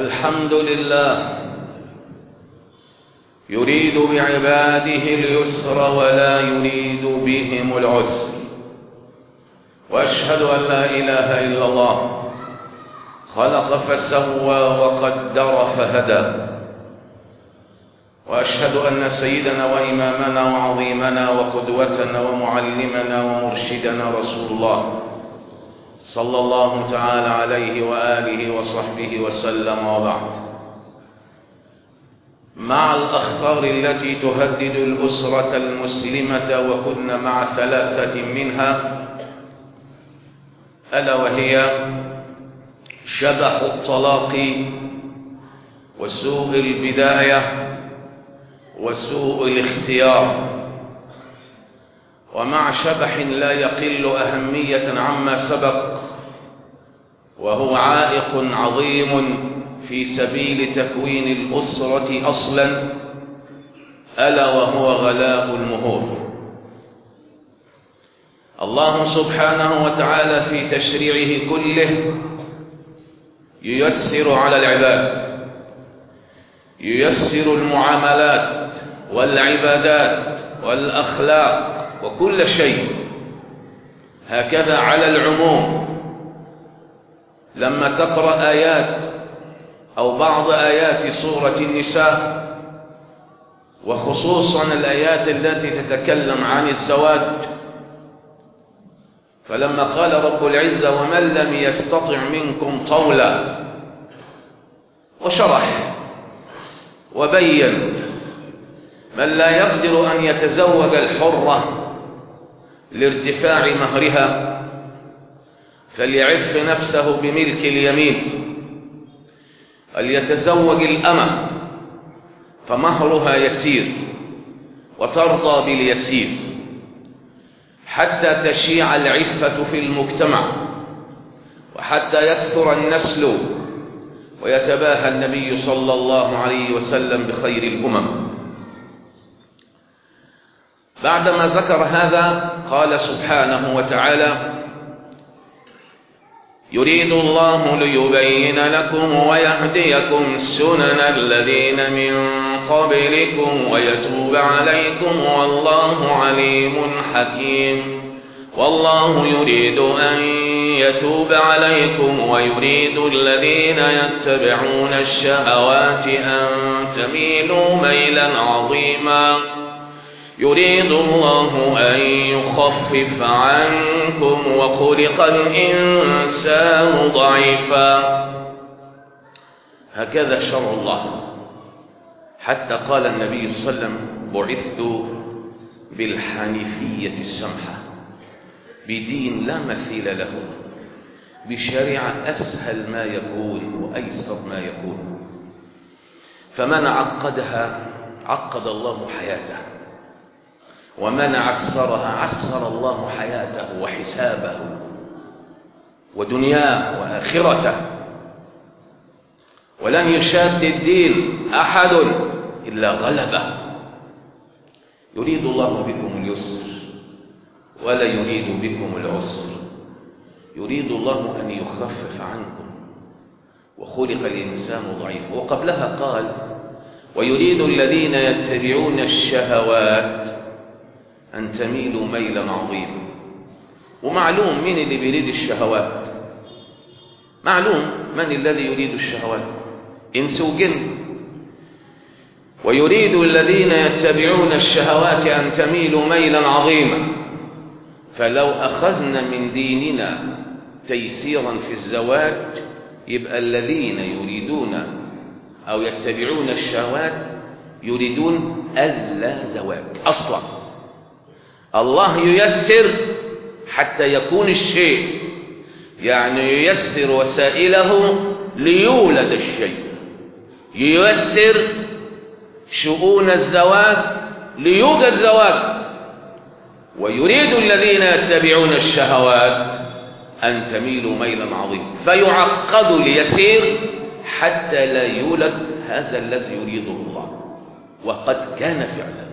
الحمد لله يريد بعباده اليسر ولا يريد بهم العسر واشهد ان لا اله الا الله خلق فسوى وقدر فهدى واشهد ان سيدنا وامامنا وعظيمنا وقدوتنا ومعلمنا ومرشدنا رسول الله صلى الله تعالى عليه واله وصحبه وسلم وبعد مع الاخطار التي تهدد الاسره المسلمه وكن مع ثلاثه منها الا وهي شبح الطلاق وسوء البدايه وسوء الاختيار ومع شبح لا يقل اهميه عما سبق وهو عائق عظيم في سبيل تكوين الاسره اصلا الا وهو غلاء المهور الله سبحانه وتعالى في تشريعه كله ييسر على العباد ييسر المعاملات والعبادات والاخلاق وكل شيء هكذا على العموم لما تقرا ايات او بعض ايات سوره النساء وخصوصا الايات التي تتكلم عن الزواج فلما قال رب العزه ومن لم يستطع منكم طولا وشرح وبين من لا يقدر ان يتزوج الحره لارتفاع مهرها فليعف نفسه بملك اليمين فليتزوج الامه فمهرها يسير وترضى باليسير حتى تشيع العفه في المجتمع وحتى يكثر النسل ويتباهى النبي صلى الله عليه وسلم بخير الامم بعدما ذكر هذا قال سبحانه وتعالى يريد الله ليبين لكم ويهديكم سنن الذين من قبلكم ويتوب عليكم والله عليم حكيم والله يريد أن يتوب عليكم ويريد الذين يتبعون الشهوات أن تميلوا ميلا عظيما يريد الله أن يخفف عنكم وخلق الإنسان ضعيفا هكذا شرع الله حتى قال النبي صلى الله عليه وسلم بعثت بالحنيفية السمحة بدين لا مثيل له بشريعة أسهل ما يكون وأيسر ما يكون فمن عقدها عقد الله حياته ومن عسرها عسر الله حياته وحسابه ودنياه وآخرته ولن يشاد الدين أحد إلا غلبه يريد الله بكم اليسر ولا يريد بكم العسر يريد الله أن يخفف عنكم وخلق الإنسان ضعيف وقبلها قال ويريد الذين يتبعون الشهوات أن تميلوا ميلا عظيما ومعلوم من اللي بيريد الشهوات معلوم من الذي يريد الشهوات إنس وجن ويريد الذين يتبعون الشهوات أن تميلوا ميلا عظيما فلو أخذنا من ديننا تيسيرا في الزواج يبقى الذين يريدون أو يتبعون الشهوات يريدون ألا زواج أصلا الله ييسر حتى يكون الشيء يعني ييسر وسائله ليولد الشيء ييسر شؤون الزواج ليوجد زواج ويريد الذين يتبعون الشهوات أن تميلوا ميلا عظيما فيعقد ليسير حتى لا يولد هذا الذي يريده الله وقد كان فعلا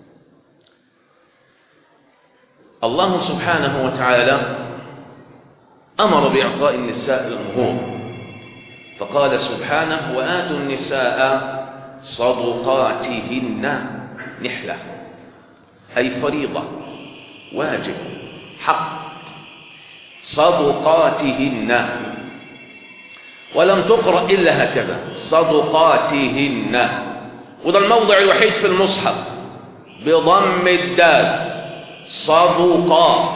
الله سبحانه وتعالى أمر بإعطاء النساء المهور فقال سبحانه وآتوا النساء صدقاتهن نحلة أي فريضة واجب حق صدقاتهن ولم تقرأ إلا هكذا صدقاتهن وده الموضع الوحيد في المصحف بضم الدال صدقا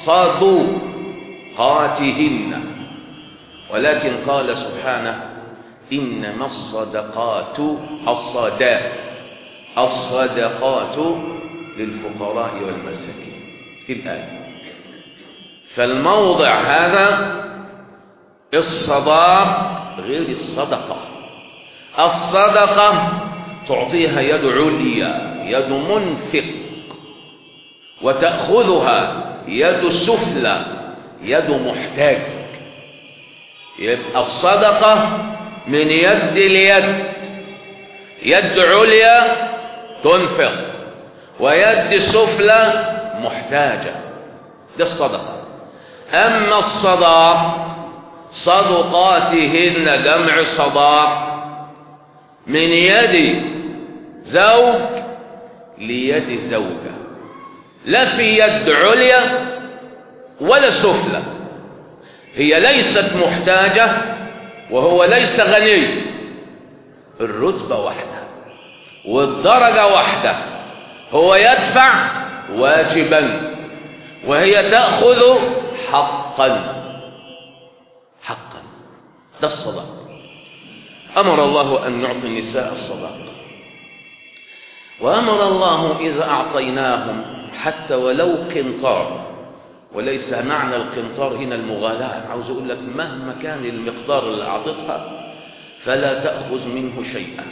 صدقاتهن ولكن قال سبحانه إنما الصدقات الصداء الصدقات للفقراء والمساكين الآية فالموضع هذا الصداق غير الصدقة الصدقة تعطيها يد عليا يد منفق وتأخذها يد سفلى يد محتاج يبقى الصدقة من يد اليد يد عليا تنفق ويد سفلى محتاجة ده الصدقة أما الصداق صدقاتهن جمع صداق من يد زوج ليد زوجة لا في يد عليا ولا سفلى هي ليست محتاجة وهو ليس غني الرتبة واحدة والدرجة واحدة هو يدفع واجبا وهي تأخذ حقا حقا ده الصداق أمر الله أن نعطي النساء الصداق وأمر الله إذا أعطيناهم حتى ولو قنطار وليس معنى القنطار هنا المغالاة عاوز أقول لك مهما كان المقدار اللي أعطتها فلا تأخذ منه شيئا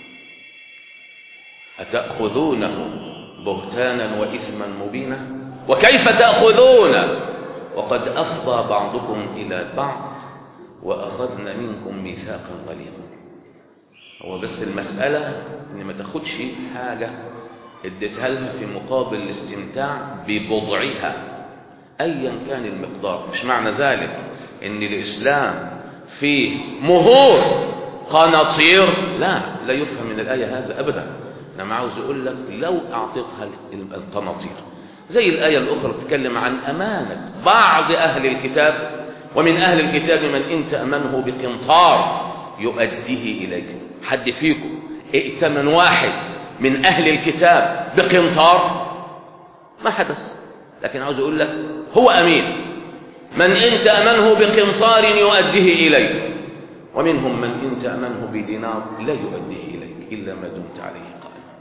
أتأخذونه بهتانا وإثما مبينا وكيف تأخذون وقد أفضى بعضكم إلى بعض وأخذنا منكم ميثاقا غليظا هو بس المسألة إن ما تاخدش حاجة اديتها لها في مقابل الاستمتاع ببضعها أيا كان المقدار مش معنى ذلك إن الإسلام فيه مهور قناطير لا لا يفهم من الآية هذا أبدا أنا عاوز أقول لك لو أعطيتها القناطير زي الآية الأخرى بتتكلم عن أمانة بعض أهل الكتاب ومن أهل الكتاب من إن تأمنه بقنطار يؤديه إليك حد فيكم ائتمن واحد من أهل الكتاب بقنطار ما حدث لكن عاوز أقول لك هو أمين من إن تأمنه بقنطار يؤديه إليك ومنهم من إن تأمنه بدينار لا يؤديه إليك إلا ما دمت عليه قائما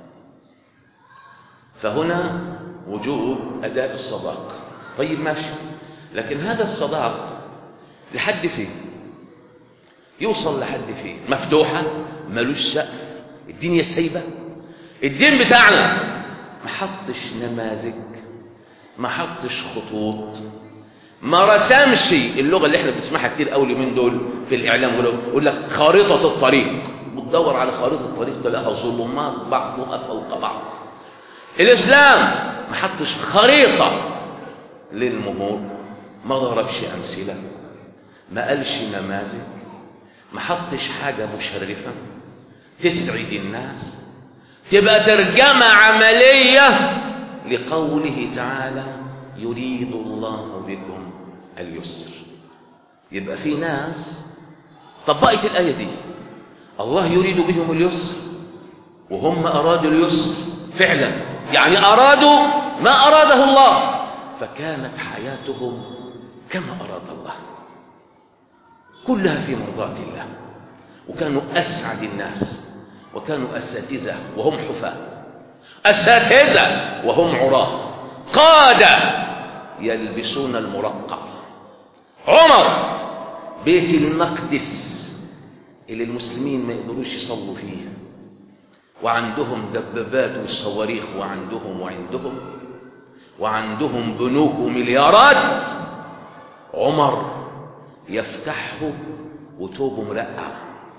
فهنا وجوب أداء الصداق طيب ماشي لكن هذا الصداق لحد فين يوصل لحد فين مفتوحة ملوش سقف الدنيا سايبة الدين بتاعنا ما حطش نماذج ما حطش خطوط ما رسمش اللغة اللي احنا بنسمعها كتير قوي من دول في الإعلام يقول لك خارطة الطريق بتدور على خارطة الطريق تلاقيها ظلمات بعضها فوق بعض الإسلام ما حطش خريطة للمهور ما ضربش أمثلة ما قالش نماذج ما حطش حاجة مشرفة تسعد الناس تبقى ترجمة عملية لقوله تعالى يريد الله بكم اليسر يبقى في ناس طبقت الآية دي الله يريد بهم اليسر وهم أرادوا اليسر فعلا يعني أرادوا ما أراده الله فكانت حياتهم كما أراد الله كلها في مرضاة الله وكانوا أسعد الناس وكانوا أساتذة وهم حفاة أساتذة وهم عراة قادة يلبسون المرقع عمر بيت المقدس اللي المسلمين ما يقدروش يصلوا فيه وعندهم دبابات وصواريخ وعندهم وعندهم وعندهم بنوك ومليارات عمر يفتحه وتوبه مرقع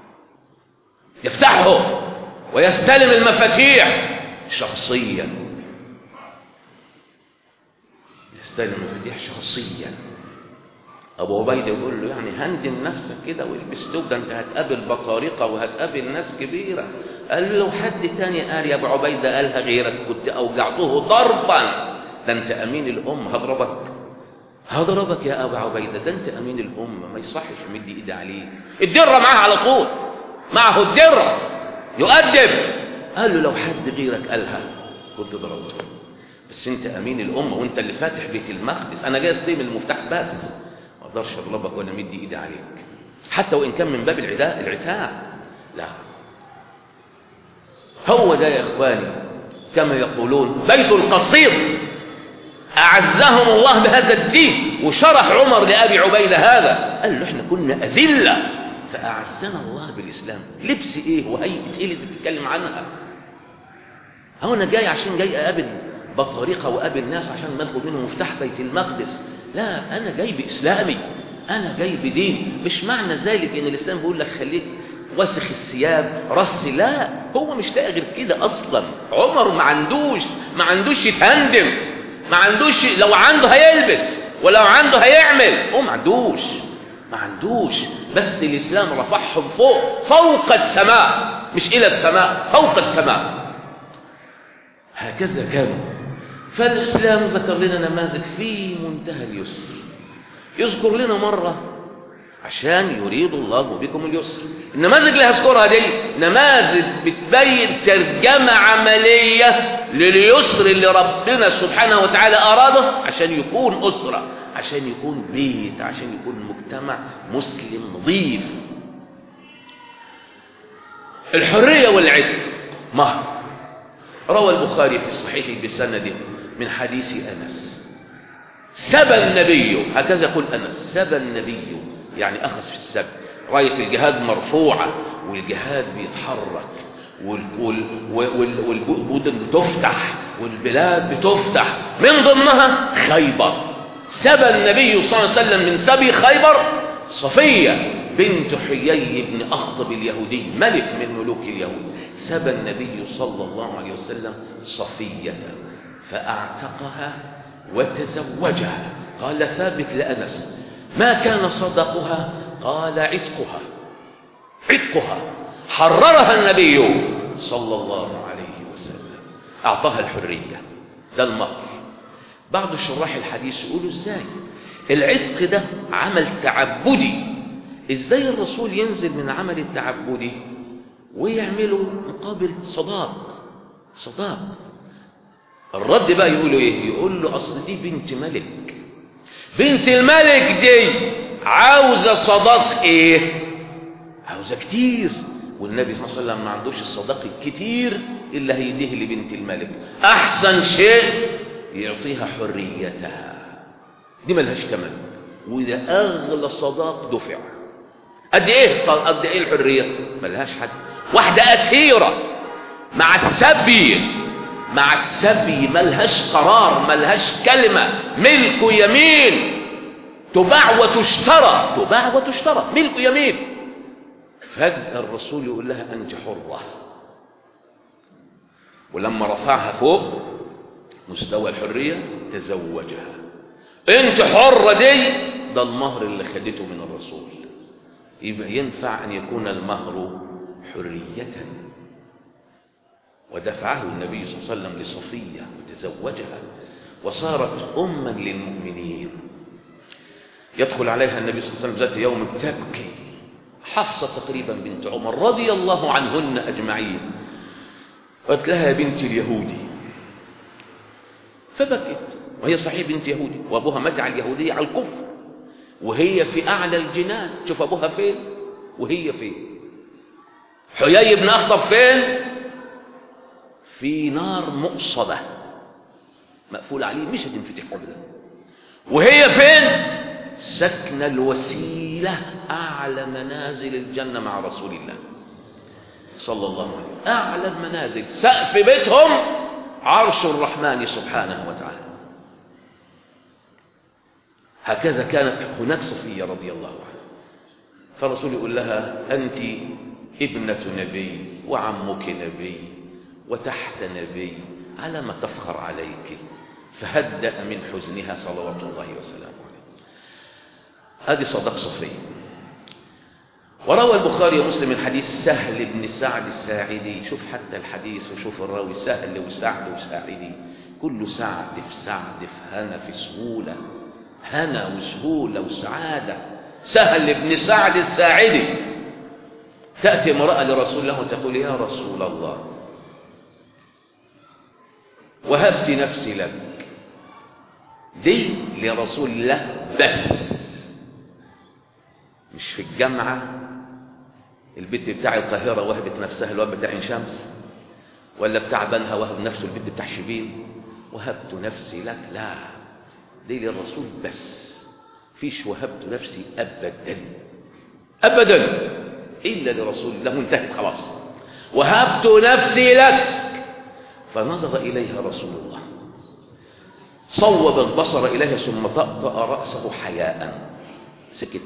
يفتحه ويستلم المفاتيح شخصيا يستلم المفاتيح شخصيا ابو عبيده يقول له يعني هندم نفسك كده والبس دوب ده انت هتقابل بطارقه وهتقابل ناس كبيره قال له لو حد تاني قال يا ابو عبيده قالها غيرك كنت اوجعته ضربا ده انت امين الامه هضربك هضربك يا ابو عبيده ده انت امين الامه ما يصحش يمد ايدي عليك الدره معاه على طول معه الدره يؤدب قال له لو حد غيرك قالها كنت ضربته بس انت امين الامه وانت اللي فاتح بيت المقدس انا جاي استلم المفتاح بس ما اقدرش اضربك وانا مدي ايدي عليك حتى وان كان من باب العداء العتاب لا هو ده يا اخواني كما يقولون بيت القصيد اعزهم الله بهذا الدين وشرح عمر لابي عبيده هذا قال له احنا كنا اذله فاعزنا الله بالاسلام لبس ايه وهيئه ايه اللي بتتكلم عنها هو انا جاي عشان جاي اقابل بطريقه واقابل ناس عشان ماخد منهم مفتاح بيت المقدس لا انا جاي باسلامي انا جاي بدين مش معنى ذلك ان الاسلام بيقول لك خليك وسخ الثياب رص لا هو مش لاقي غير كده اصلا عمر ما عندوش ما عندوش يتهندم ما عندوش لو عنده هيلبس ولو عنده هيعمل هو ما عندوش ما عندوش بس الاسلام رفعهم فوق فوق السماء مش الى السماء فوق السماء هكذا كانوا فالإسلام ذكر لنا نماذج في منتهى اليسر يذكر لنا مرة عشان يريد الله بكم اليسر النماذج اللي هذكرها دي نماذج بتبين ترجمة عملية لليسر اللي ربنا سبحانه وتعالى أراده عشان يكون أسرة عشان يكون بيت عشان يكون مجتمع مسلم نظيف الحرية والعدل مهر روى البخاري في صحيحه بسند من حديث أنس سبى النبي هكذا يقول أنس سبى النبي يعني أخذ في السب راية الجهاد مرفوعة والجهاد بيتحرك والمدن بتفتح والبلاد بتفتح من ضمنها خيبر سبى النبي صلى الله عليه وسلم من سبي خيبر صفية بنت حيي بن أخطب اليهودي ملك من ملوك اليهود سبى النبي صلى الله عليه وسلم صفية فأعتقها وتزوجها قال ثابت لأنس ما كان صدقها قال عتقها عتقها حررها النبي صلى الله عليه وسلم أعطاها الحرية ده المهر بعض شراح الحديث يقولوا ازاي العتق ده عمل تعبدي ازاي الرسول ينزل من عمل التعبدي ويعملوا مقابل صداق صداق الرد بقى يقولوا ايه يقول له اصل دي بنت ملك بنت الملك دي عاوزة صداق ايه عاوزة كتير والنبي صلى الله عليه وسلم ما عندوش الصداق الكتير اللي هيديه لبنت الملك احسن شيء يعطيها حريتها دي ملهاش ثمن وده اغلى صداق دفع قد ايه قد ايه الحريه ملهاش حد واحده اسيره مع السبي مع السبي ملهاش قرار ملهاش كلمه ملك يمين تباع وتشترى تباع وتشترى ملك يمين فجأة الرسول يقول لها أنت حرة ولما رفعها فوق مستوى الحرية تزوجها انت حرة دي ده المهر اللي خدته من الرسول يبقى ينفع أن يكون المهر حرية ودفعه النبي صلى الله عليه وسلم لصفية وتزوجها وصارت أما للمؤمنين يدخل عليها النبي صلى الله عليه وسلم ذات يوم تبكي حفصة تقريبا بنت عمر رضي الله عنهن أجمعين قالت لها يا بنتي اليهودي فبكت وهي صحيح بنت يهودي وابوها مات على اليهودية على الكفر وهي في أعلى الجنان شوف أبوها فين وهي فين حيي بن أخطب فين في نار مؤصدة مقفول عليه مش هتنفتح أبدا وهي فين سكن الوسيلة أعلى منازل الجنة مع رسول الله صلى الله عليه وسلم أعلى المنازل سقف بيتهم عرش الرحمن سبحانه وتعالى هكذا كانت هناك صفية رضي الله عنها فالرسول يقول لها أنت ابنة نبي وعمك نبي وتحت نبي على ما تفخر عليك فهدأ من حزنها صلوات الله وسلامه عليه هذه صدق صفية وروى البخاري ومسلم من حديث سهل بن سعد الساعدي شوف حتى الحديث وشوف الراوي سهل وسعد وساعدي كل سعد في سعد في هنا في سهولة هنا وسهولة وسعادة سهل بن سعد الساعدي تأتي امرأة لرسول الله وتقول يا رسول الله وهبت نفسي لك دي لرسول الله بس مش في الجامعة البنت بتاع القاهرة وهبت نفسها الواد بتاع عين شمس ولا بتاع بنها وهب نفسه البنت بتاع شبين وهبت نفسي لك لا دي للرسول بس فيش وهبت نفسي أبدا أبدا إلا لرسول الله انتهت خلاص وهبت نفسي لك فنظر إليها رسول الله صوب البصر إليها ثم طأطأ رأسه حياء سكت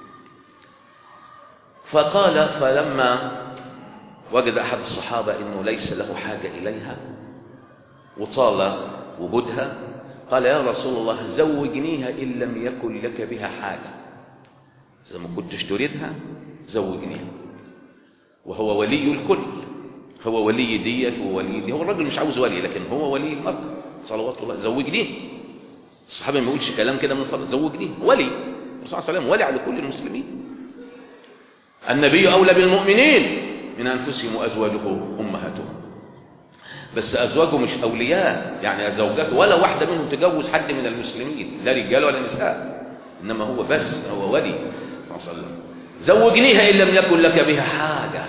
فقال فلما وجد أحد الصحابة أنه ليس له حاجة إليها وطال وجودها قال يا رسول الله زوجنيها إن لم يكن لك بها حاجة إذا ما كنتش تريدها زوجنيها وهو ولي الكل هو ولي ديت وولي دي هو الراجل مش عاوز ولي لكن هو ولي المرأة صلوات الله زوجنيه الصحابة ما يقولش كلام كده من فضل زوجنيه ولي الرسول صلى الله عليه وسلم ولي على كل المسلمين النبي أولى بالمؤمنين من أنفسهم وأزواجه أمهاتهم بس أزواجه مش أولياء يعني زوجاته ولا واحدة منهم تجوز حد من المسلمين لا رجال ولا نساء إنما هو بس هو ولي صلى الله عليه وسلم زوجنيها إن لم يكن لك بها حاجة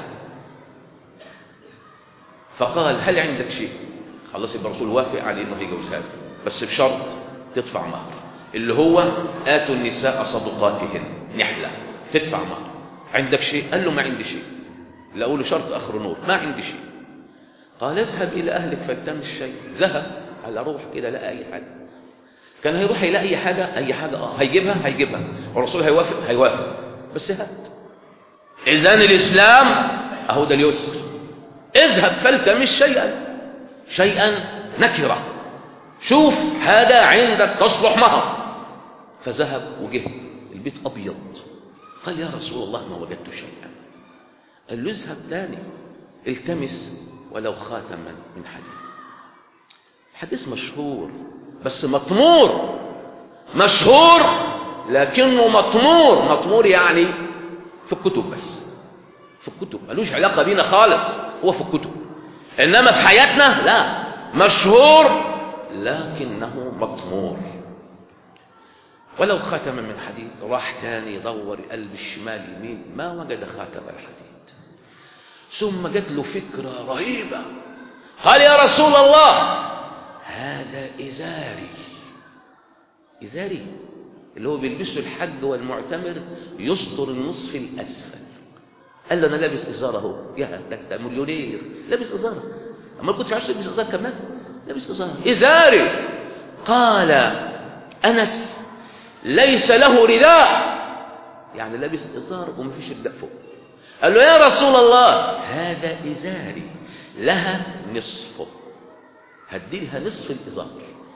فقال هل عندك شيء خلاص يبقى الرسول وافق عليه انه يجوزها له بس بشرط تدفع مهر اللي هو آتوا النساء صدقاتهن نحلة تدفع مهر عندك شيء قال له ما عندي شيء لا أقول له شرط آخر نور ما عندي شيء قال اذهب إلى أهلك فالتمس شيء ذهب على روح كده لقى أي حاجة كان هيروح يلاقي أي حاجة أي حاجة آه هيجيبها هيجيبها والرسول هيوافق هيوافق بس هات إذن الإسلام أهو ده اليسر اذهب فالتمس شيئا شيئا نكرة شوف حاجة عندك تصلح مهر فذهب وجه البيت أبيض قال يا رسول الله ما وجدت شيئا قال له اذهب تاني التمس ولو خاتما من حديد حديث مشهور بس مطمور مشهور لكنه مطمور مطمور يعني في الكتب بس في الكتب ملوش علاقة بينا خالص هو في الكتب إنما في حياتنا لا مشهور لكنه مطمور ولو خاتما من حديد راح تاني يدور قلب الشمال يمين ما وجد خاتم الحديد ثم جات له فكرة رهيبة قال يا رسول الله هذا إزاري إزاري اللي هو بيلبسه الحج والمعتمر يستر النصف الأسفل قال له أنا لابس إزار أهو يا ده أنت مليونير لابس إزار أما كنت عايز تلبس إزار كمان لابس إزار إزاري قال أنس ليس له رداء يعني لابس إزار ومفيش رداء فوق قال له يا رسول الله هذا إزاري لها نصفه هدي لها نصف الإزار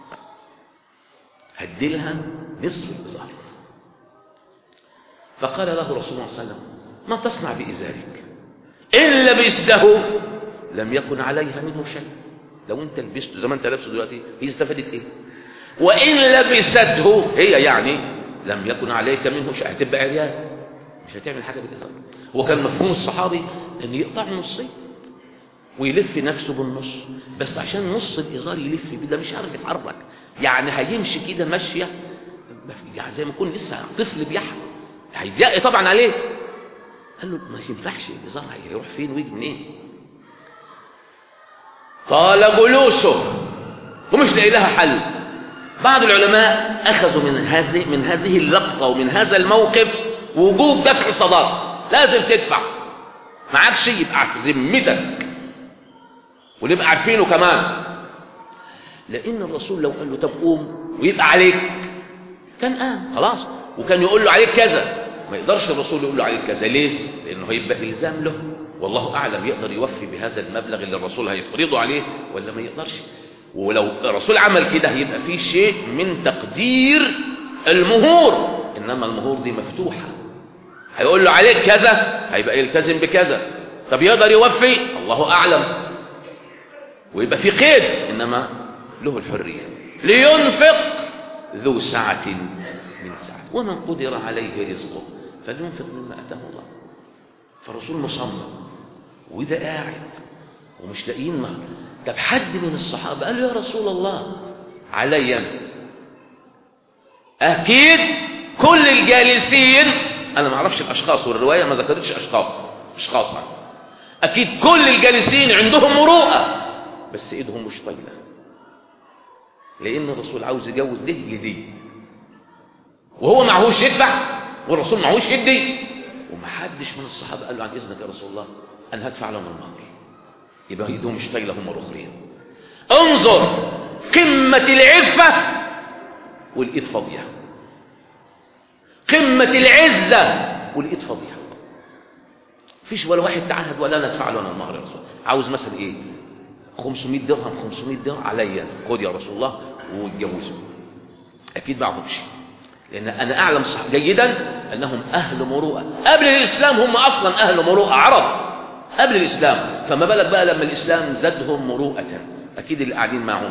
هدي لها نصف الإزار فقال له رسول الله صلى الله عليه وسلم ما تصنع بإزارك إن لبسته لم يكن عليها منه شيء لو انت لبسته زي ما انت لابسه دلوقتي هي استفادت ايه وإن لبسته هي يعني لم يكن عليك منه شيء هتبقى عريان مش هتعمل حاجة بالإزار هو كان مفهوم الصحابي ان يقطع نصين ويلف نفسه بالنص بس عشان نص الإزار يلف بيه ده مش عارف يتحرك يعني هيمشي كده ماشية يعني زي ما يكون لسه طفل بيحمل هيضيق طبعا عليه قال له ما ينفعش الإزار هيروح فين ويجي منين طال جلوسه ومش لاقي لها حل بعض العلماء أخذوا من هذه من هذه اللقطة ومن هذا الموقف وجوب دفع صداق لازم تدفع معكش يبقى في ذمتك ونبقى عارفينه كمان لأن الرسول لو قال له طب قوم ويبقى عليك كان قام خلاص وكان يقول له عليك كذا ما يقدرش الرسول يقول له عليك كذا ليه؟ لأنه هيبقى إلزام له والله أعلم يقدر يوفي بهذا المبلغ اللي الرسول هيفرضه عليه ولا ما يقدرش ولو الرسول عمل كده هيبقى فيه شيء من تقدير المهور إنما المهور دي مفتوحة هيقول له عليك كذا هيبقى يلتزم بكذا طب يقدر يوفي الله أعلم ويبقى في قيد إنما له الحرية لينفق ذو سعة من سعة ومن قدر عليه رزقه فلينفق مما أتاه الله فالرسول مصمم وده قاعد ومش لاقيين مهر طب حد من الصحابة قال له يا رسول الله عليا أكيد كل الجالسين أنا ما أعرفش الأشخاص والرواية ما ذكرتش أشخاص أشخاص يعني. أكيد كل الجالسين عندهم مروءة بس إيدهم مش طايلة لأن الرسول عاوز يجوز ده لدي وهو معهوش يدفع والرسول معهوش يدي ومحدش من الصحابة قال له عن إذنك يا رسول الله أنا هدفع لهم المهر يبقى ايدهم مش طايله هم الاخرين انظر قمه العفه والايد فاضيه قمه العزه والايد فاضيه فيش ولا واحد تعهد ولا انا ادفع له انا المهر يا رسول عاوز مثلا ايه 500 درهم 500 درهم عليا خد يا رسول الله واتجوزوا اكيد معهمش لان انا اعلم صح جيدا انهم اهل مروءه قبل الاسلام هم اصلا اهل مروءه عرب قبل الإسلام فما بالك بقى لما الإسلام زادهم مروءة أكيد اللي قاعدين معهوش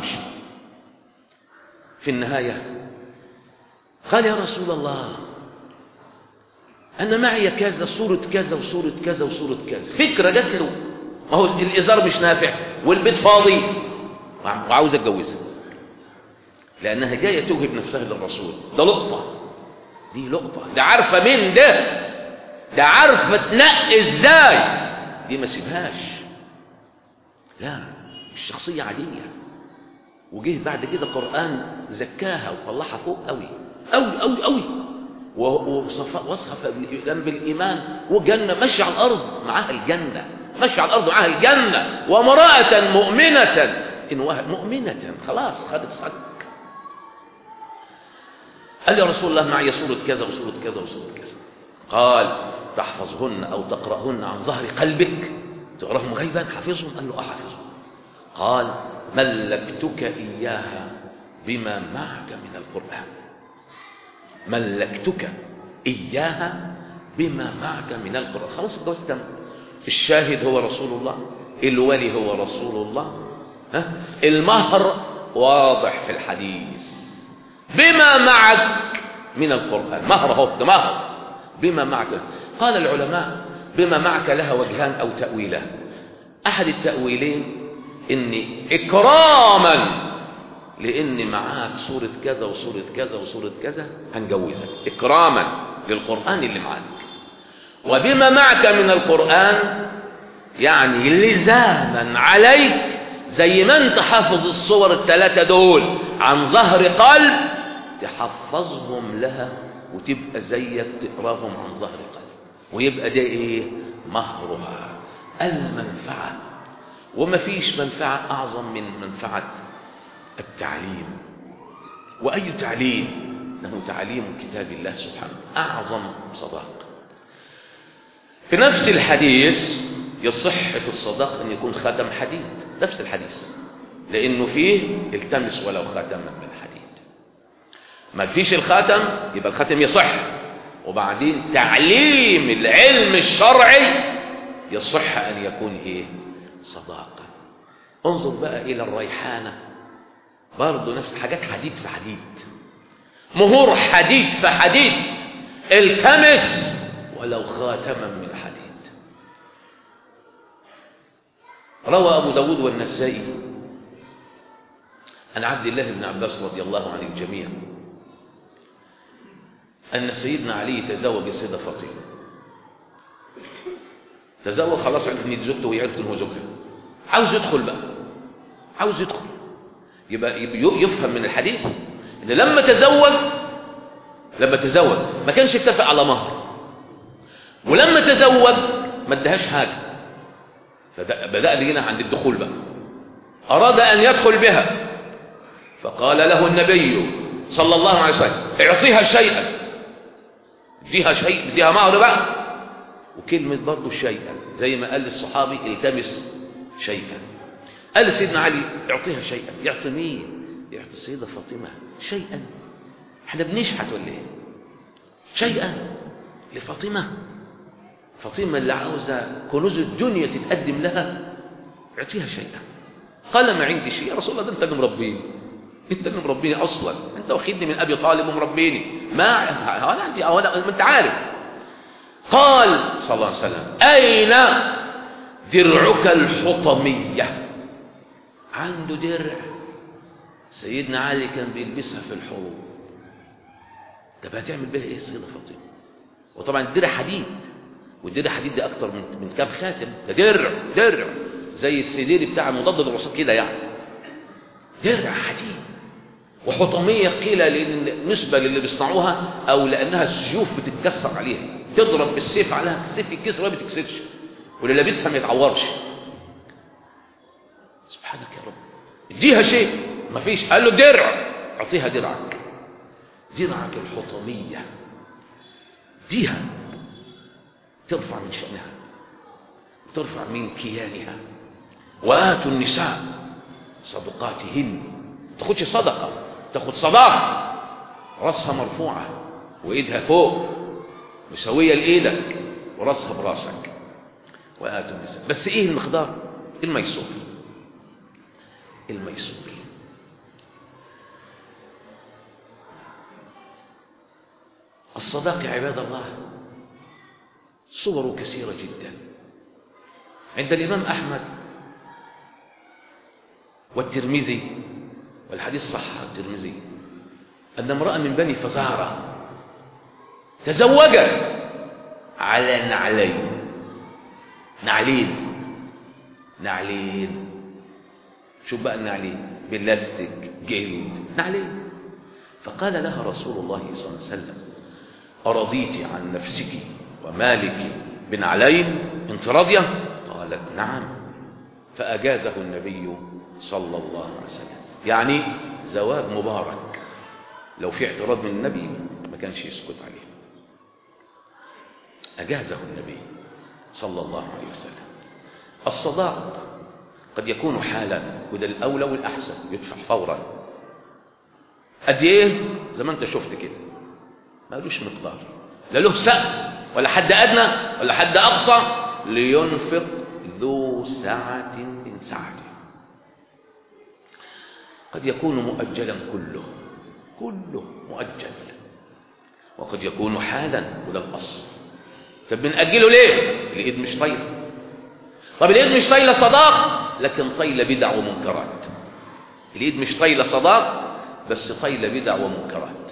في النهاية قال يا رسول الله أنا معي كذا صورة كذا وصورة كذا وصورة كذا فكرة جت له ما هو الإزار مش نافع والبيت فاضي وعاوز أتجوزها لأنها جاية توهب نفسها للرسول ده لقطة دي لقطة ده عارفة مين ده ده عارفة تنقي ازاي دي ما سيبهاش لا مش شخصية عادية وجه بعد كده قرآن زكاها وطلعها فوق قوي قوي قوي قوي ووصف بالإيمان وجنة ماشية على الأرض معاها الجنة ماشية على الأرض معاها الجنة وامرأة مؤمنة إن وهب مؤمنة خلاص خدت صك قال يا رسول الله معي سورة كذا وسورة كذا وسورة كذا قال تحفظهن أو تقرأهن عن ظهر قلبك تقرأهم غيبا حافظهم قال له أحفظهم قال ملكتك إياها بما معك من القرآن ملكتك إياها بما معك من القرآن خلاص الجواز تم الشاهد هو رسول الله الولي هو رسول الله ها؟ المهر واضح في الحديث بما معك من القرآن مهر هو ده مهر بما معك قال العلماء بما معك لها وجهان أو تأويلان أحد التأويلين إن إكراما لأن معاك سورة كذا وسورة كذا وسورة كذا هنجوزك إكراما للقرآن اللي معاك وبما معك من القرآن يعني لزاما عليك زي ما انت حافظ الصور الثلاثة دول عن ظهر قلب تحفظهم لها وتبقى زيك تقراهم عن ظهر قلب ويبقى ده ايه مهرها المنفعة وما فيش منفعة أعظم من منفعة التعليم وأي تعليم له تعليم كتاب الله سبحانه أعظم صداقة في نفس الحديث يصح في الصداق أن يكون خاتم حديد نفس الحديث لأنه فيه التمس ولو خاتما من حديد ما فيش الخاتم يبقى الخاتم يصح وبعدين تعليم العلم الشرعي يصح أن يكون إيه صداقة انظر بقى إلى الريحانة برضه نفس حاجات حديد في حديد مهور حديد في حديد التمس ولو خاتما من حديد روى أبو داود والنسائي عن عبد الله بن عباس رضي الله عن الجميع أن سيدنا علي تزوج السيدة فاطمة تزوج خلاص عرف ان زوجته ويعرف ان هو زوجها عاوز يدخل بقى عاوز يدخل يبقى يفهم من الحديث ان لما تزوج لما تزوج ما كانش اتفق على مهر ولما تزوج ما ادهاش حاجه فبدا لنا عند الدخول بقى اراد ان يدخل بها فقال له النبي صلى الله عليه وسلم اعطيها شيئا اديها شيء اديها مهر بقى وكلمة برضه شيئا زي ما قال الصحابي التمس شيئا قال سيدنا علي اعطيها شيئا يعطي مين يعطي السيدة فاطمة شيئا احنا بنشحت ولا ايه شيئا لفاطمة فاطمة اللي عاوزة كنوز الدنيا تتقدم لها اعطيها شيئا قال ما عندي شيء يا رسول الله ده انت اللي مربيني انت اللي مربيني اصلا انت واخدني من ابي طالب ومربيني ما انا عندي اولا ما انت عارف قال صلى الله عليه وسلم اين درعك الحطميه عنده درع سيدنا علي كان بيلبسها في الحروب طب هتعمل بيها ايه السيده فاطمه وطبعا الدرع حديد والدرع حديد ده اكتر من من كام خاتم ده درع درع زي السدير بتاع مضاد الرصاص كده يعني درع حديد وحطميه قيل لان نسبه للي بيصنعوها او لانها السيوف بتتكسر عليها تضرب بالسيف عليها السيف يتكسر وما بتكسرش واللي لابسها ما يتعورش سبحانك يا رب اديها شيء ما فيش قال له درع اعطيها درعك درعك الحطميه اديها ترفع من شأنها ترفع من كيانها وآتوا النساء صدقاتهن تاخدش صدقة تاخد صداقة راسها مرفوعة وإيدها فوق مسوية لإيدك وراسها براسك وآتوا النساء بس إيه المقدار الميسور الميسور الصداق يا عباد الله صور كثيرة جدا عند الإمام أحمد والترمذي والحديث صح الترمذي أن امرأة من بني فزارة تزوجت على نعلين نعلين نعلين شوف بقى النعلين بلاستيك جلد نعلين فقال لها رسول الله صلى الله عليه وسلم أرضيت عن نفسك ومالك بنعلين انت راضية قالت نعم فأجازه النبي صلى الله عليه وسلم يعني زواج مبارك لو في اعتراض من النبي ما كانش يسكت عليه أجازه النبي صلى الله عليه وسلم الصداق قد يكون حالا وده الأولى والأحسن يدفع فورا قد ايه زي ما انت شفت كده مالوش مقدار لا له سقف ولا حد أدنى ولا حد أقصى لينفق ذو سعة من سعته قد يكون مؤجلا كله كله مؤجل وقد يكون حالا وده الأصل طب بنأجله ليه الإيد مش طايلة طب الإيد مش طايلة صداق لكن طايلة بدع ومنكرات الإيد مش طايلة صداق بس طايلة بدع ومنكرات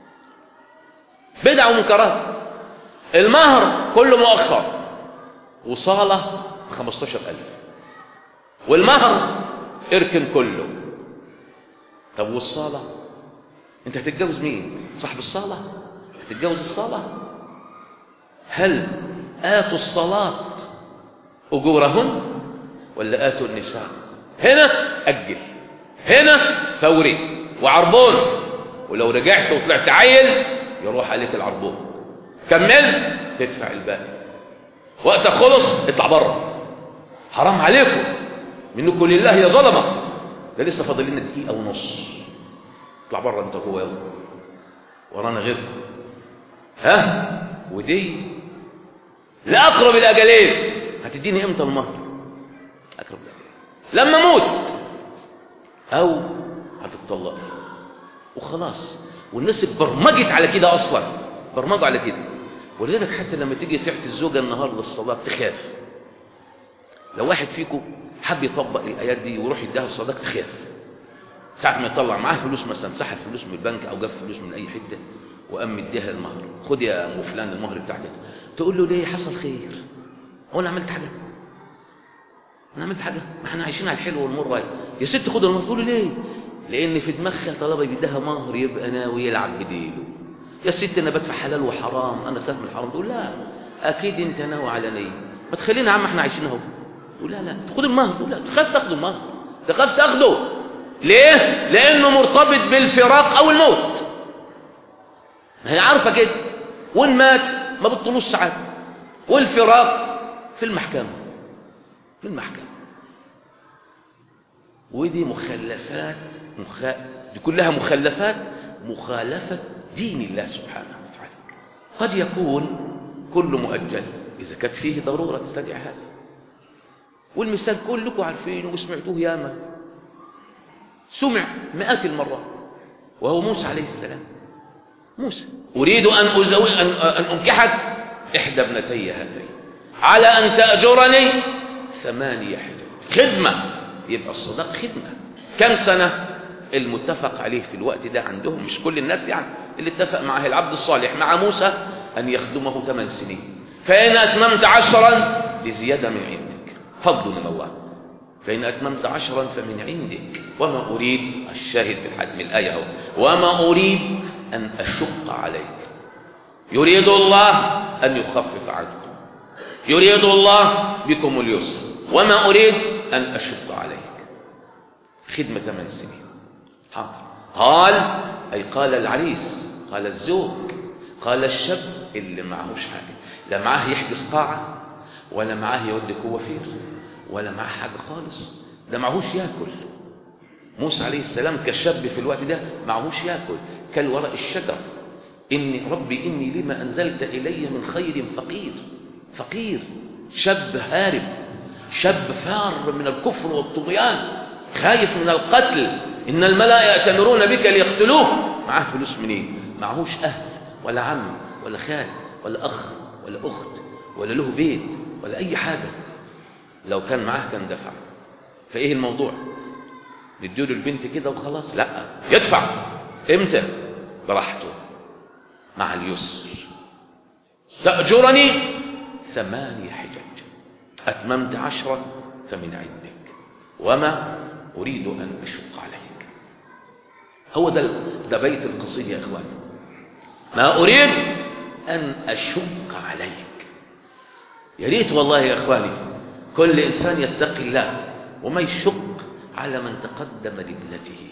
بدع ومنكرات المهر كله مؤخر وصالة 15000 والمهر اركن كله طب والصالة انت هتتجوز مين صاحب الصالة هتتجوز الصالة هل آتوا الصلاة أجورهن ولا آتوا النساء هنا أجل هنا فوري وعربون ولو رجعت وطلعت عيل يروح عليك العربون كملت تدفع الباقي وقتك خلص اطلع بره حرام عليكم منكم لله يا ظلمه ده لسه فاضل لنا دقيقه ونص اطلع بره انت جوه يلا ورانا غيركم ها ودي لاقرب الاجلين هتديني امتى المهر اقرب الاجلين لما اموت او هتتطلقي وخلاص والناس اتبرمجت على كده اصلا برمجوا على كده ولذلك حتى لما تيجي تعطي الزوجه النهار للصلاه تخاف لو واحد فيكم حب يطبق الايات دي ويروح يديها الصداق تخاف ساعه ما يطلع معاه فلوس مثلا سحب فلوس من البنك او جاب فلوس من اي حته وقام مديها المهر خد يا ام فلان المهر بتاعتك تقول له ليه حصل خير هو انا عملت حاجه انا عملت حاجه ما احنا عايشين على الحلو والمر يا ست خد المهر تقول له ليه لان في دماغها طالما بيديها مهر يبقى ناوي يلعب بديله يا ست انا بدفع حلال وحرام انا خايف من الحرام تقول لا اكيد انت ناوي على نيه ما تخلينا يا عم احنا عايشين اهو تقول لا لا خد المهر تقول لا تخاف تاخد المهر تخاف تاخده ليه لانه مرتبط بالفراق او الموت ما هي عارفه كده وان مات ما بتطلوش ساعات والفراق في المحكمه في المحكمه ودي مخلفات مخ... دي كلها مخلفات مخالفه دين الله سبحانه وتعالى قد يكون كل مؤجل إذا كانت فيه ضرورة تستدعي هذا والمثال كلكم عارفينه وسمعتوه ياما سمع مئات المرات وهو موسى عليه السلام موسى أريد أن, أزوي أن, أن أنكحك إحدى ابنتي هاتين على أن تأجرني ثمانية حجج خدمة يبقى الصداق خدمة كم سنة المتفق عليه في الوقت ده عندهم مش كل الناس يعني اللي اتفق معه العبد الصالح مع موسى أن يخدمه ثمان سنين فإن أتممت عشرا لزيادة من عندك فضل من الله فإن أتممت عشرا فمن عندك وما أريد الشاهد في الحد من الآية هو وما أريد أن أشق عليك يريد الله أن يخفف عنكم يريد الله بكم اليسر وما أريد أن أشق عليك خدمة ثمان سنين حاضر قال أي قال العريس قال الزوج قال الشاب اللي معهوش حاجة لا معاه يحجز قاعة ولا معاه يودي كوافير ولا معاه حاجة خالص ده معهوش ياكل موسى عليه السلام كشاب في الوقت ده معهوش ياكل كل وراء الشجر إني ربي إني لما أنزلت إلي من خير فقير فقير شاب هارب شاب فار من الكفر والطغيان خايف من القتل إن الملأ يأتمرون بك ليقتلوه معاه فلوس منين معهوش أهل ولا عم ولا خال ولا أخ ولا أخت ولا له بيت ولا أي حاجة لو كان معاه كان دفع فإيه الموضوع نديله البنت كده وخلاص لا يدفع امتى براحته مع اليسر تأجرني ثمانية حجج أتممت عشرا فمن عندك وما أريد أن أشق عليك هو ده ده بيت القصيد يا إخواني ما أريد أن أشق عليك يا ريت والله يا إخواني كل إنسان يتقي الله وما يشق على من تقدم لابنته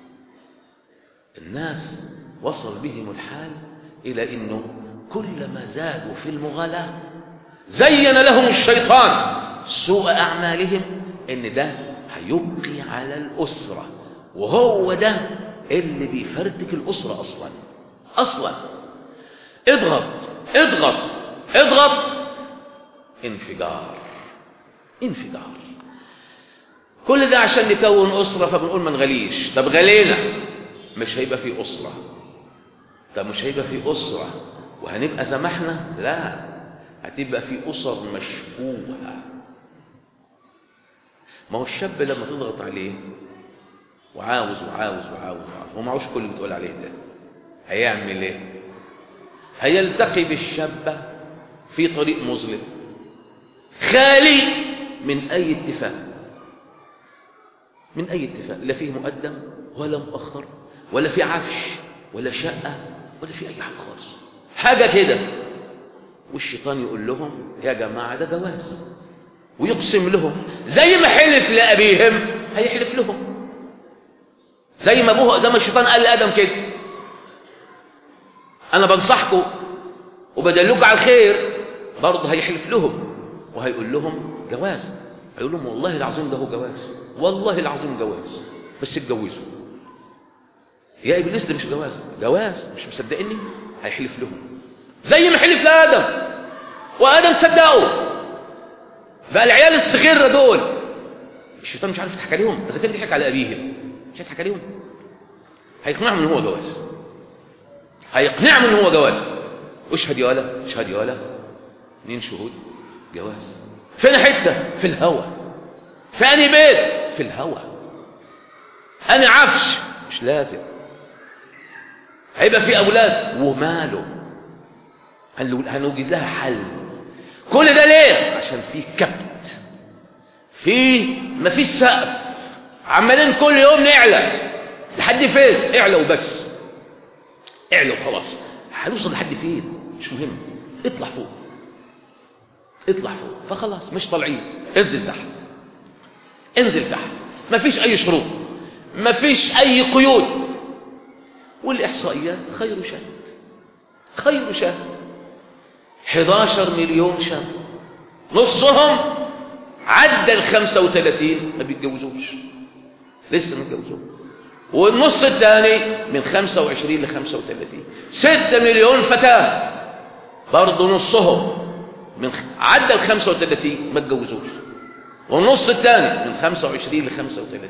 الناس وصل بهم الحال إلى أنه كلما زادوا في المغالاة زين لهم الشيطان سوء أعمالهم إن ده هيبقي على الأسرة وهو ده اللي بيفرتك الأسرة أصلا أصلا اضغط اضغط اضغط انفجار انفجار كل ده عشان نكون أسرة فبنقول ما نغليش طب غلينا مش هيبقى في أسرة طب مش هيبقى في أسرة وهنبقى سمحنا لا هتبقى في أسر مشبوهة ما هو الشاب لما تضغط عليه وعاوز وعاوز وعاوز وعاوز ومعوش كل اللي بتقول عليه ده هيعمل ايه هيلتقي بالشابة في طريق مظلم خالي من أي اتفاق من أي اتفاق لا فيه مقدم ولا مؤخر ولا في عفش ولا شقة ولا في أي حاجة خالص حاجة كده والشيطان يقول لهم يا جماعة ده جواز ويقسم لهم زي ما حلف لأبيهم هيحلف لهم زي ما ابوه زي ما الشيطان قال لآدم كده أنا بنصحكم وبدلكم على الخير برضه هيحلف لهم وهيقول لهم جواز هيقول لهم والله العظيم ده هو جواز والله العظيم جواز بس اتجوزوا يا ابليس ده مش جواز جواز مش مصدقني هيحلف لهم زي ما حلف لادم وادم صدقه بقى العيال الصغيره دول الشيطان مش عارف يضحك عليهم اذا كان بيضحك على ابيهم مش هيضحك عليهم هيقنعهم ان هو جواز هيقنعهم ان هو جواز اشهد يا ولا اشهد يا ولا اثنين شهود جواز فين حته في الهوى في انهي بيت في الهوى انا عفش مش لازم هيبقى في اولاد وماله هنوجد لها حل كل ده ليه عشان في كبت في مفيش سقف عمالين كل يوم نعلى لحد فين اعلى وبس اعلى وخلاص هنوصل لحد فين مش مهم اطلع فوق اطلع فوق فخلاص مش طالعين انزل تحت انزل تحت مفيش اي شروط مفيش اي قيود والاحصائيات خير شاهد خير شاهد 11 مليون شاب نصهم عدى ال 35 ما بيتجوزوش لسه ما اتجوزوش والنص الثاني من 25 ل 35 6 مليون فتاة برضه نصهم من خ- عدى ال 35 ما اتجوزوش والنص الثاني من 25 ل 35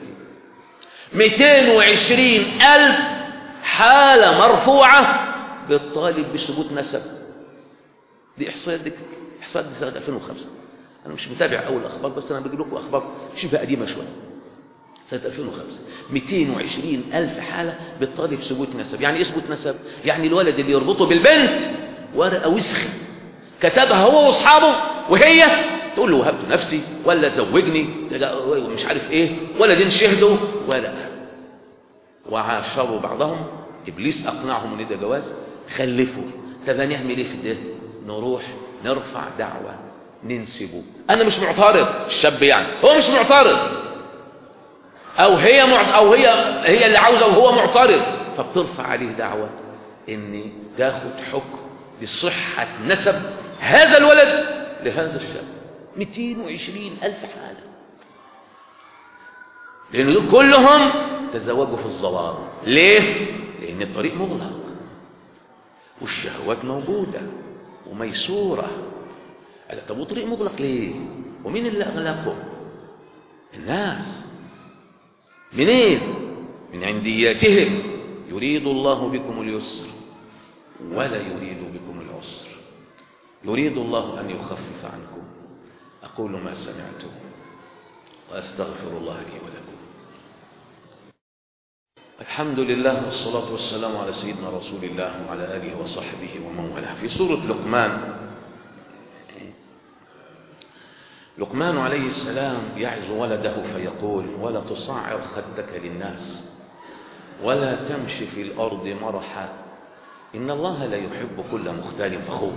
220 ألف حالة مرفوعة بالطالب بثبوت نسب دي إحصائيات دي إحصائيات دي سنة 2005 أنا مش متابع أول أخبار بس أنا بجيب لكم أخبار شبه قديمة شوية سنة 2005 220 ألف حالة بالطالب ثبوت نسب يعني إيه ثبوت نسب؟ يعني الولد اللي يربطه بالبنت ورقة وسخة كتبها هو وأصحابه وهي تقول له وهبت نفسي ولا زوجني مش عارف إيه ولا دين شهدوا ولا وعاشروا بعضهم إبليس أقنعهم إن ده جواز خلفوا طب هنعمل إيه في ده؟ نروح نرفع دعوة ننسبه أنا مش معترض الشاب يعني هو مش معترض او هي معت... او هي هي اللي عاوزه وهو معترض فبترفع عليه دعوه ان تاخد حكم لصحه نسب هذا الولد لهذا الشاب 220 الف حاله لان دول كلهم تزوجوا في الظلام ليه لان الطريق مغلق والشهوات موجوده وميسوره قال طب وطريق مغلق ليه ومين اللي اغلقه الناس منين من عندياتهم يريد الله بكم اليسر ولا يريد بكم العسر يريد الله أن يخفف عنكم أقول ما سمعتم وأستغفر الله لي ولكم الحمد لله والصلاة والسلام على سيدنا رسول الله وعلى آله وصحبه ومن والاه في سورة لقمان لقمان عليه السلام يعظ ولده فيقول ولا تصعر خدك للناس ولا تمشي في الأرض مرحا إن الله لا يحب كل مختال فخور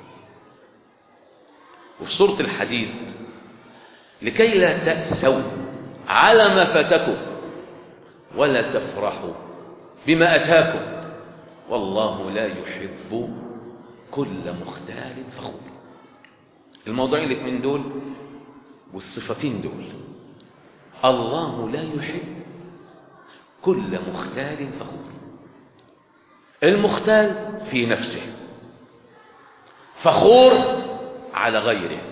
وفي سورة الحديد لكي لا تأسوا على ما فاتكم ولا تفرحوا بما أتاكم والله لا يحب كل مختال فخور الموضوعين الاثنين دول والصفتين دول الله لا يحب كل مختال فخور المختال في نفسه فخور على غيره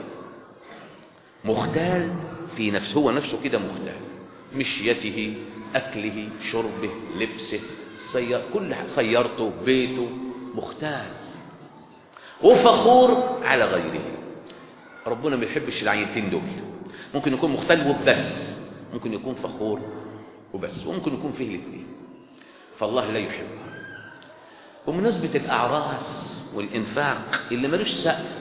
مختال في نفسه هو نفسه كده مختال مشيته أكله شربه لبسه سيار كل سيارته بيته مختال وفخور على غيره ربنا ما بيحبش العينتين دول ممكن يكون مختل وبس ممكن يكون فخور وبس وممكن يكون فيه الاثنين فالله لا يحبها ومناسبة الأعراس والإنفاق اللي ملوش سقف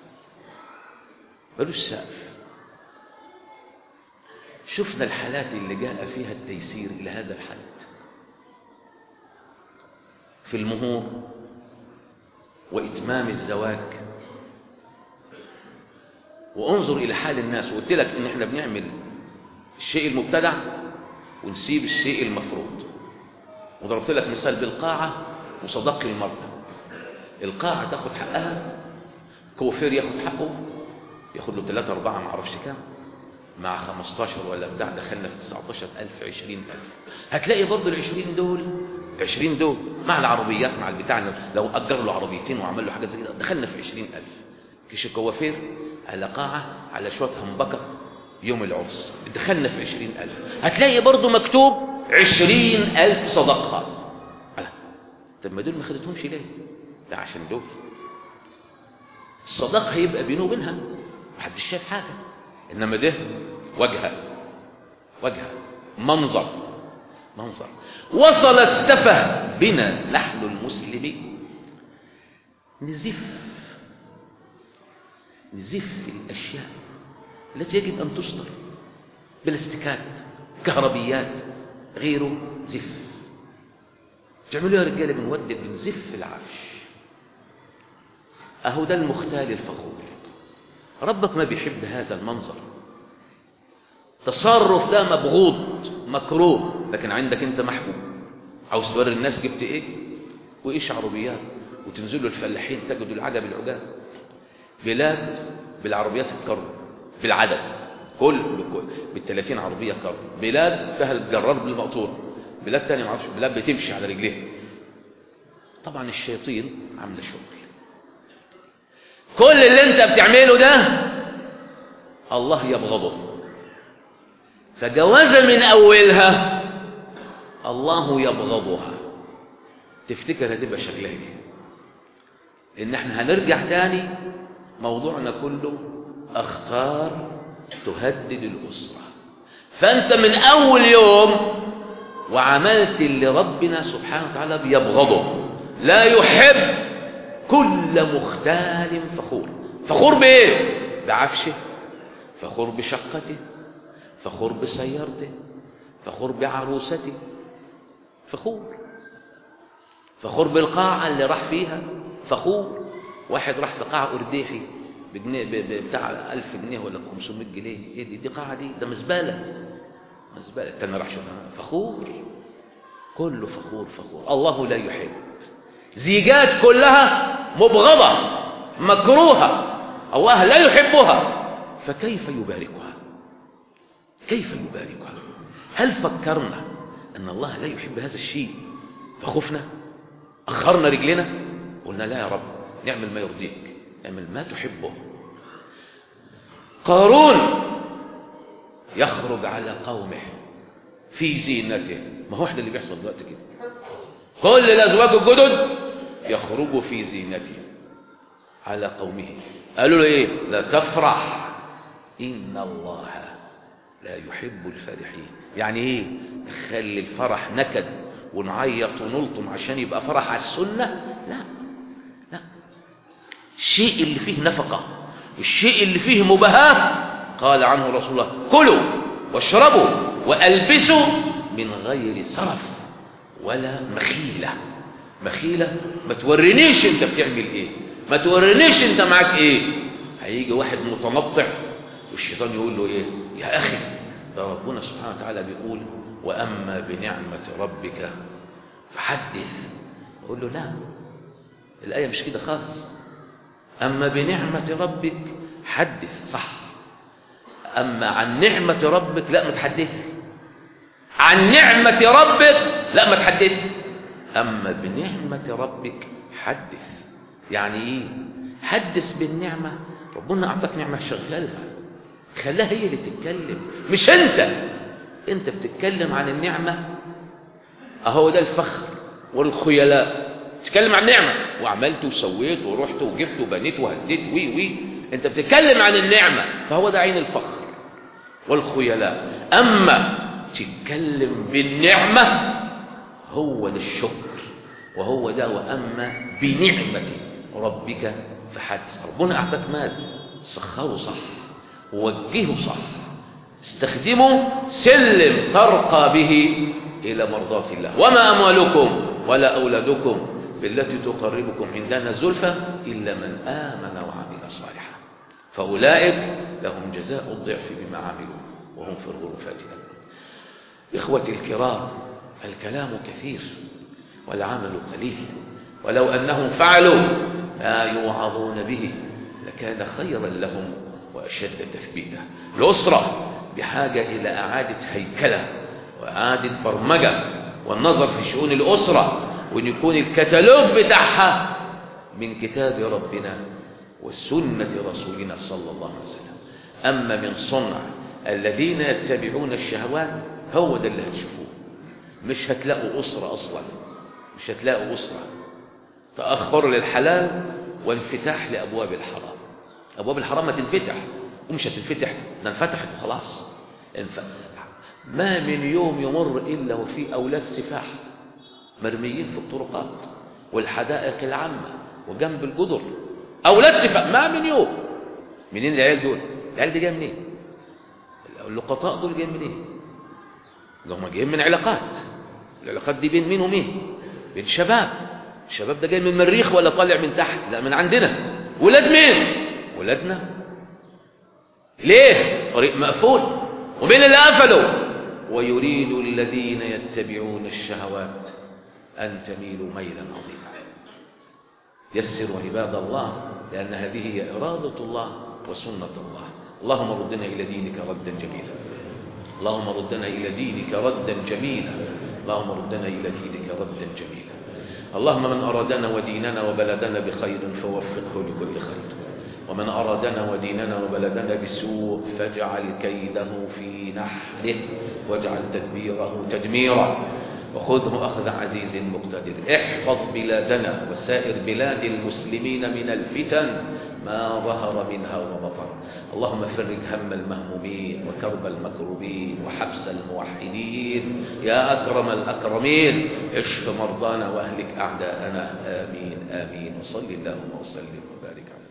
ملوش سقف شفنا الحالات اللي جاء فيها التيسير إلى هذا الحد في المهور وإتمام الزواج وانظر إلى حال الناس وقلت لك إن إحنا بنعمل الشيء المبتدع ونسيب الشيء المفروض وضربت لك مثال بالقاعة وصدق المرأة القاعة تاخد حقها كوفير ياخد حقه ياخد له 3 4 ما اعرفش كام مع 15 ولا بتاع دخلنا في 19000 20000 هتلاقي برضه ال 20 دول 20 دول مع العربيات مع البتاع لو اجر له عربيتين وعمل له حاجات زي كده دخلنا في 20000 كيش الكوافير على قاعة على شوية همبكة يوم العرس دخلنا في 20000 هتلاقي برضه مكتوب 20000 صدقها طب ما دول ما خدتهمش ليه ده عشان دول الصداق هيبقى بينه وبينها محدش شايف حاجه انما ده وجهه وجهه منظر منظر وصل السفه بنا نحن المسلمين نزف نزف الاشياء التي يجب ان تصدر بلاستيكات كهربيات غيره زف تعملوا يا رجاله بنودد بنزف العفش اهو ده المختال الفخور ربك ما بيحب هذا المنظر تصرف ده مبغوض مكروه لكن عندك انت محبوب عاوز توري الناس جبت ايه وايش عربيات وتنزلوا الفلاحين تجدوا العجب العجاب بلاد بالعربيات الكرب بالعدد كل بال 30 عربيه كرب بلاد فيها الجرار بالمقطور بلاد تانية معرفش بلاد بتمشي على رجليها طبعا الشياطين عامله شغل كل اللي انت بتعمله ده الله يبغضه فجوازة من أولها الله يبغضها تفتكر هتبقى شكلها ايه ان احنا هنرجع تاني موضوعنا كله اخطار تهدد الاسره فانت من اول يوم وعملت اللي ربنا سبحانه وتعالى بيبغضه لا يحب كل مختال فخور فخور بايه بعفشه فخور بشقته فخور بسيارته فخور بعروسته فخور فخور بالقاعة اللي راح فيها فخور واحد راح في قاعة أرديحي بجنيه ب- ب- بتاع 1000 جنيه ولا 500 جنيه ايه دي دي قاعة دي ده مزبالة مزبالة التاني راح شوفها فخور كله فخور فخور الله لا يحب زيجات كلها مبغضة مكروهة الله لا يحبها فكيف يباركها كيف يباركها هل فكرنا أن الله لا يحب هذا الشيء فخفنا أخرنا رجلنا قلنا لا يا رب نعمل ما يرضيك نعمل ما تحبه قارون يخرج على قومه في زينته ما هو احنا اللي بيحصل دلوقتي كده كل الازواج الجدد يخرجوا في زينته على قومه قالوا له ايه لا تفرح ان الله لا يحب الفرحين يعني ايه نخلي الفرح نكد ونعيط ونلطم عشان يبقى فرح على السنه لا لا الشيء اللي فيه نفقه والشيء اللي فيه مباهاه قال عنه رسول الله كلوا واشربوا والبسوا من غير سرف ولا مخيله مخيله ما تورينيش انت بتعمل ايه ما تورينيش انت معاك ايه هيجي واحد متنطع والشيطان يقول له ايه يا اخي ده ربنا سبحانه وتعالى بيقول واما بنعمه ربك فحدث يقول له لا الايه مش كده خالص اما بنعمه ربك حدث صح اما عن نعمه ربك لا ما تحدث عن نعمه ربك لا ما تحدث اما بنعمه ربك حدث يعني ايه حدث بالنعمه ربنا اعطاك نعمه شغلها خلاها هي اللي تتكلم مش انت انت بتتكلم عن النعمه اهو ده الفخر والخيلاء تتكلم عن النعمه وعملت وسويت ورحت وجبت وبنيت وهديت وي وي انت بتتكلم عن النعمه فهو ده عين الفخر والخيلاء اما تتكلم بالنعمه هو ده الشكر وهو ده واما بنعمه ربك فحدث ربنا اعطاك مال سخره صح ووجهه صح استخدمه سلم ترقى به إلى مرضاة الله وما أموالكم ولا أولادكم بالتي تقربكم عندنا زلفى إلا من آمن وعمل صالحا فأولئك لهم جزاء الضعف بما عملوا وهم في الغرفات أمنون إخوتي الكرام الكلام كثير والعمل قليل ولو أنهم فعلوا ما يوعظون به لكان خيرا لهم وأشد تثبيتا الأسرة بحاجة إلى إعادة هيكلة وإعادة برمجة والنظر في شؤون الأسرة وأن يكون الكتالوج بتاعها من كتاب ربنا وسنة رسولنا صلى الله عليه وسلم أما من صنع الذين يتبعون الشهوات هو ده اللي هتشوفوه مش هتلاقوا أسرة أصلا مش هتلاقوا أسرة تأخر للحلال وانفتاح لأبواب الحرام أبواب الحرام ما تنفتح ومش هتنفتح ده انفتحت وخلاص انف... ما من يوم يمر إلا وفي أولاد سفاح مرميين في الطرقات والحدائق العامة وجنب الجدر أولاد سفاح ما من يوم منين العيال دول العيال دي جايه منين اللقطاء دول جايين منين هم جايين من علاقات العلاقات دي بين مين ومين بين شباب الشباب ده جاي من المريخ ولا طالع من تحت لا من عندنا ولاد مين ولادنا ليه طريق مقفول ومين اللي قفله ويريد الذين يتبعون الشهوات أن تميلوا ميلا عظيما يسروا عباد الله لأن هذه هي إرادة الله وسنة الله اللهم ردنا إلى دينك ردا جميلا اللهم ردنا إلى دينك ردا جميلا اللهم ردنا إلى دينك ردا جميلا اللهم من أرادنا وديننا وبلدنا بخير فوفقه لكل خير ومن أرادنا وديننا وبلدنا بسوء فاجعل كيده في نحره واجعل تدبيره تدميرا وخذه أخذ عزيز مقتدر احفظ بلادنا وسائر بلاد المسلمين من الفتن ما ظهر منها وما بطن اللهم فرج هم المهمومين وكرب المكروبين وحبس الموحدين يا أكرم الأكرمين اشف مرضانا وأهلك أعداءنا آمين آمين وصل اللهم وسلم وبارك على